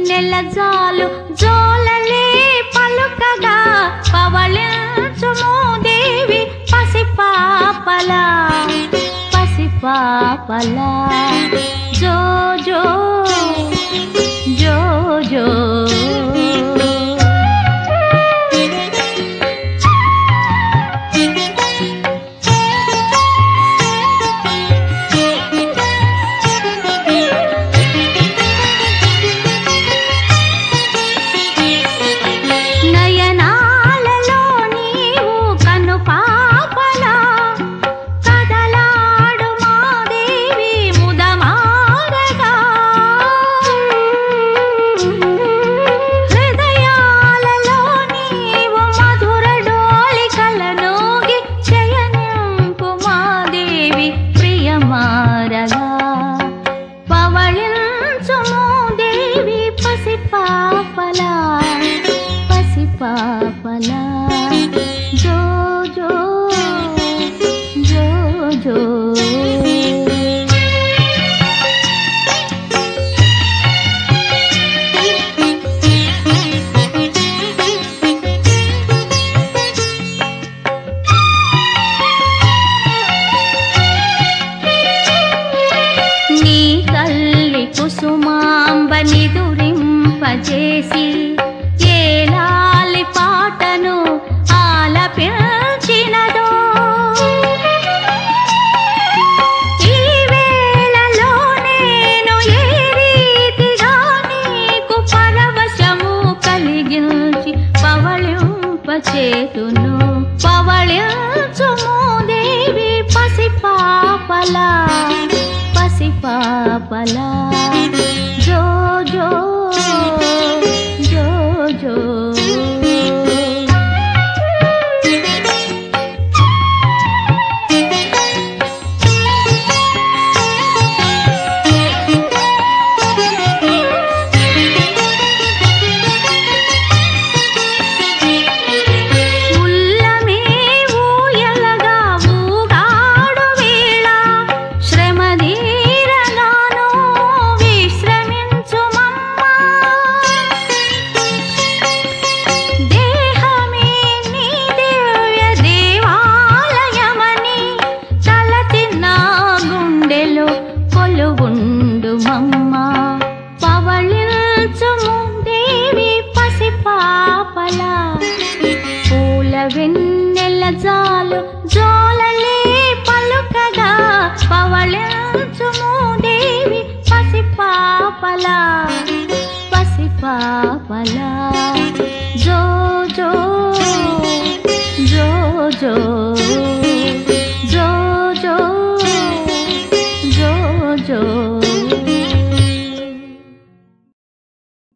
వెన్నెల జాలు జోలలే పలుకగా పవళించుము దేవి పసిపాపలా పసిపాపలా జో జో జో జో నయనాలలో నీవు కను పాపలా కదలాడు మాదేవి ముదమారగా హృదయాలలో నీవు మధుర డోలికలనోగి శయనింపు మాదేవి ప్రియమారగా పవళించుము దేవి పసిపాపలా పసిపాపలా జో జో జో జో నీ తల్లి కుసుమాంబ నిదురింపజేసి ఏలాలి పాటను ఆలపించినదో ఈ వేళలో నేను ఏ రీతిగా నీకు పరవశము కలిగించి పవళింపచేతును పవళించుము దేవి పసిపాపలా పసిపాపలా జో జో జో జో ఉల్లమే ఊయలగా ఊగాడు వేళ శ్రమదీరగాను విశ్రమించుమమ్మా దేహమే నీ దివ్య దేవాలయమని తలచిన గుండెలో కొలువుండు మమ్మా పవళించుము దేవి పసిపాపలా పూల వెన్నెల జాలు జోలలే పలుకగా పవళించుము దేవి పసిపాపలా పసిపాపలా జో జో